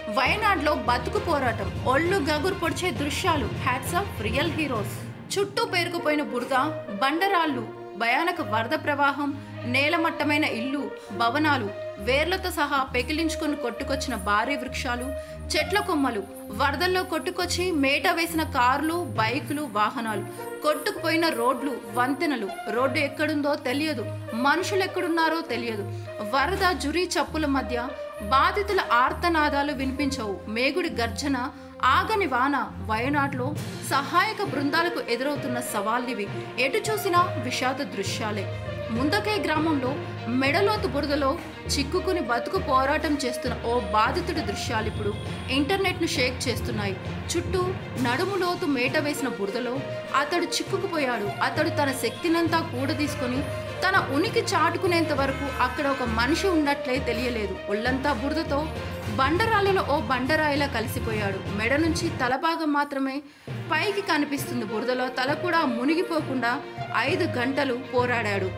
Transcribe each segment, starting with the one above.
వయనాడ్లో బతుకు పోరాటం ఒళ్ళు గగురు పొడిచే దృశ్యాలు హ్యాట్స్ ఆఫ్ రియల్ హీరోస్ చుట్టూ పేరుకుపోయిన బురద బండరాళ్ళు భయానక వరద ప్రవాహం నేలమట్టమైన ఇల్లు భవనాలు వేర్లతో సహా పెకిలించుకొని కొట్టుకొచ్చిన భారీ వృక్షాలు చెట్ల కొమ్మలు వరదల్లో కొట్టుకొచ్చి మేట వేసిన కార్లు బైకులు వాహనాలు కొట్టుకుపోయిన రోడ్లు వంతెనలు రోడ్డు ఎక్కడుందో తెలియదు మనుషులు ఎక్కడున్నారో తెలియదు వరద జురీ చప్పుల మధ్య బాధితుల ఆర్తనాదాలు వినిపించవు మేగుడి గర్జన ఆగని వాన వయనాడ్లో సహాయక బృందాలకు ఎదురవుతున్న సవాళ్ళివి ఎటు చూసినా విషాద దృశ్యాలే ముందకై గ్రామంలో మెడలోతు బురదలో చిక్కుకుని బతుకు పోరాటం చేస్తున్న ఓ బాధితుడి దృశ్యాలు ఇప్పుడు ఇంటర్నెట్ను షేక్ చేస్తున్నాయి చుట్టూ నడుములోతు మేట వేసిన బురదలో అతడు చిక్కుకుపోయాడు అతడు తన శక్తినంతా కూడదీసుకొని తన ఉనికి చాటుకునేంత వరకు అక్కడ ఒక మనిషి ఉన్నట్లే తెలియలేదు ఒళ్ళంతా బురదతో బండరాళ్ళలో ఓ బండరాయిలా కలిసిపోయాడు మెడ నుంచి తల భాగం మాత్రమే పైకి కనిపిస్తుంది బురదలో తల కూడా మునిగిపోకుండా ఐదు గంటలు పోరాడాడు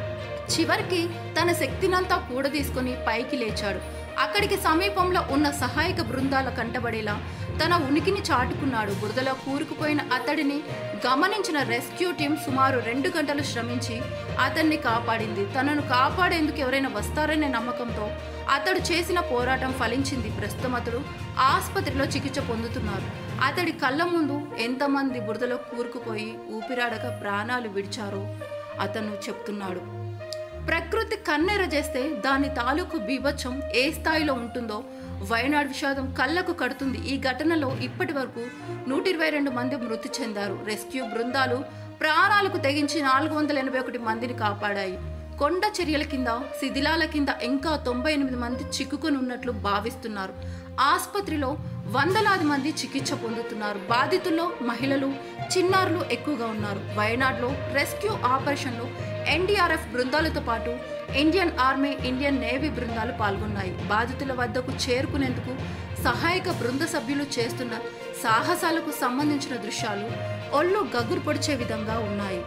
చివరికి తన శక్తినంతా కూడదీసుకొని పైకి లేచాడు అక్కడికి సమీపంలో ఉన్న సహాయక బృందాల కంటబడేలా తన ఉనికిని చాటుకున్నాడు బురదలో కూరుకుపోయిన అతడిని గమనించిన రెస్క్యూ టీం సుమారు రెండు గంటలు శ్రమించి అతన్ని కాపాడింది తనను కాపాడేందుకు ఎవరైనా వస్తారనే నమ్మకంతో అతడు చేసిన పోరాటం ఫలించింది ప్రస్తుతం అతడు ఆసుపత్రిలో చికిత్స పొందుతున్నారు అతడి కళ్ళ ముందు ఎంతమంది బురదలో కూరుకుపోయి ఊపిరాడక ప్రాణాలు విడిచారో అతను చెప్తున్నాడు ప్రకృతి కన్నెర చేస్తే దాని తాలూకు బీభత్సం ఏ స్థాయిలో ఉంటుందో వయనాడు విషాదం కళ్ళకు కడుతుంది ఈ ఘటనలో ఇప్పటి వరకు నూట ఇరవై రెండు మంది మృతి చెందారు రెస్క్యూ బృందాలు ప్రాణాలకు తెగించి నాలుగు వందల ఎనభై ఒకటి మందిని కాపాడాయి కొండ చర్యల కింద శిథిలాల కింద ఇంకా తొంభై ఎనిమిది మంది చిక్కుకొని ఉన్నట్లు భావిస్తున్నారు ఆసుపత్రిలో వందలాది మంది చికిత్స పొందుతున్నారు బాధితుల్లో మహిళలు చిన్నారులు ఎక్కువగా ఉన్నారు వయనాడ్లో రెస్క్యూ ఆపరేషన్లో ఎన్డీఆర్ఎఫ్ బృందాలతో పాటు ఇండియన్ ఆర్మీ ఇండియన్ నేవీ బృందాలు పాల్గొన్నాయి బాధితుల వద్దకు చేరుకునేందుకు సహాయక బృంద సభ్యులు చేస్తున్న సాహసాలకు సంబంధించిన దృశ్యాలు ఒళ్ళు గగురు పొడిచే విధంగా ఉన్నాయి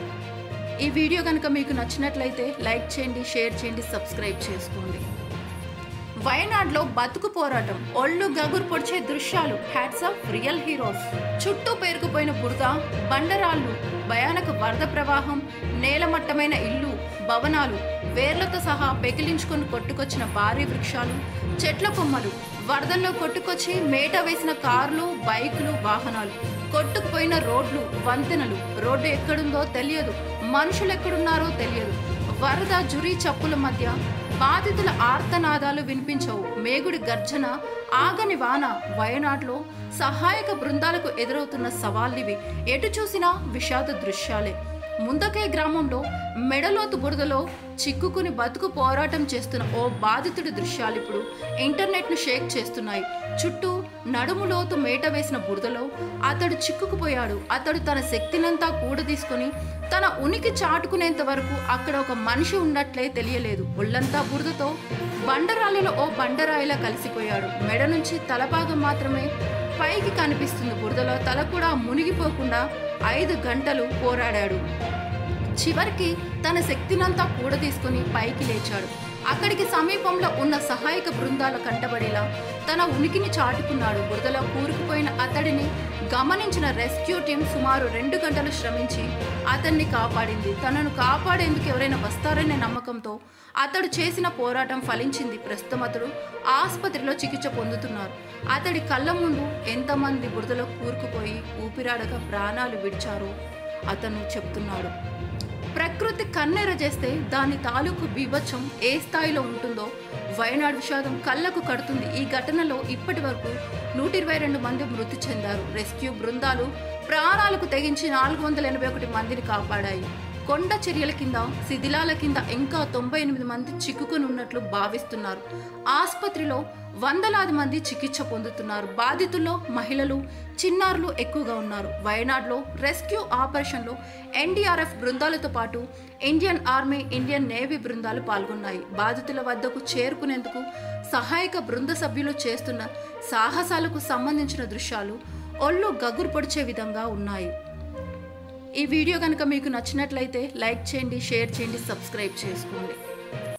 ఈ వీడియో కనుక మీకు నచ్చినట్లయితే లైక్ చేయండి షేర్ చేయండి సబ్స్క్రైబ్ చేసుకోండి వయనాడ్లో బతుకు పోరాటం ఒళ్ళు గగురు పొడిచే దృశ్యాలు హ్యాట్స్ ఆఫ్ రియల్ హీరోస్ చుట్టూ పేరుకుపోయిన బురద బండరాళ్ళు భయానక వరద ప్రవాహం నేలమట్టమైన ఇల్లు భవనాలు వేర్లతో సహా పెకిలించుకొని కొట్టుకొచ్చిన భారీ వృక్షాలు చెట్ల కొమ్మలు వరదల్లో కొట్టుకొచ్చి మేట వేసిన కార్లు బైకులు వాహనాలు కొట్టుకుపోయిన రోడ్లు వంతెనలు రోడ్డు ఎక్కడుందో తెలియదు మనుషులు ఎక్కడున్నారో తెలియదు వరద జురీ చప్పుల మధ్య బాధితుల ఆర్తనాదాలు వినిపించవు మేగుడి గర్జన ఆగని వాన వయనాడ్లో సహాయక బృందాలకు ఎదురవుతున్న సవాళ్ళివి ఎటు చూసినా విషాద దృశ్యాలే ముందకై గ్రామంలో మెడలోతు బురదలో చిక్కుకుని బతుకు పోరాటం చేస్తున్న ఓ బాధితుడి దృశ్యాలు ఇప్పుడు ఇంటర్నెట్ను షేక్ చేస్తున్నాయి చుట్టూ నడుములోతు మేట వేసిన బురదలో అతడు చిక్కుకుపోయాడు అతడు తన శక్తినంతా కూడదీసుకొని తన ఉనికి చాటుకునేంత వరకు అక్కడ ఒక మనిషి ఉన్నట్లే తెలియలేదు ఒళ్ళంతా బురదతో బండరాళ్ళలో ఓ బండరాయిలా కలిసిపోయాడు మెడ నుంచి తల భాగం మాత్రమే పైకి కనిపిస్తుంది బురదలో తల కూడా మునిగిపోకుండా ఐదు గంటలు పోరాడాడు చివరికి తన శక్తినంతా కూడదీసుకుని పైకి లేచాడు అక్కడికి సమీపంలో ఉన్న సహాయక బృందాల కంటబడేలా తన ఉనికిని చాటుకున్నాడు బురదలో కూరుకుపోయిన అతడిని గమనించిన రెస్క్యూ టీం సుమారు రెండు గంటలు శ్రమించి అతన్ని కాపాడింది తనను కాపాడేందుకు ఎవరైనా వస్తారనే నమ్మకంతో అతడు చేసిన పోరాటం ఫలించింది ప్రస్తుతం అతడు ఆసుపత్రిలో చికిత్స పొందుతున్నారు అతడి కళ్ళ ముందు ఎంతమంది బురదలో కూరుకుపోయి ఊపిరాడక ప్రాణాలు విడిచారో అతను చెప్తున్నాడు ప్రకృతి కన్నెర చేస్తే దాని తాలూకు బీభత్సం ఏ స్థాయిలో ఉంటుందో వయనాడు విషాదం కళ్ళకు కడుతుంది ఈ ఘటనలో ఇప్పటి వరకు నూట ఇరవై రెండు మంది మృతి చెందారు రెస్క్యూ బృందాలు ప్రాణాలకు తెగించి నాలుగు వందల ఎనభై ఒకటి మందిని కాపాడాయి కొండ చర్యల కింద శిథిలాల కింద ఇంకా తొంభై ఎనిమిది మంది చిక్కుకొని ఉన్నట్లు భావిస్తున్నారు ఆసుపత్రిలో వందలాది మంది చికిత్స పొందుతున్నారు బాధితుల్లో మహిళలు చిన్నారులు ఎక్కువగా ఉన్నారు వయనాడ్లో రెస్క్యూ ఆపరేషన్లో ఎన్డీఆర్ఎఫ్ బృందాలతో పాటు ఇండియన్ ఆర్మీ ఇండియన్ నేవీ బృందాలు పాల్గొన్నాయి బాధితుల వద్దకు చేరుకునేందుకు సహాయక బృంద సభ్యులు చేస్తున్న సాహసాలకు సంబంధించిన దృశ్యాలు ఒళ్ళు గగురు పొడిచే విధంగా ఉన్నాయి ఈ వీడియో కనుక మీకు నచ్చినట్లయితే లైక్ చేయండి షేర్ చేయండి సబ్స్క్రైబ్ చేసుకోండి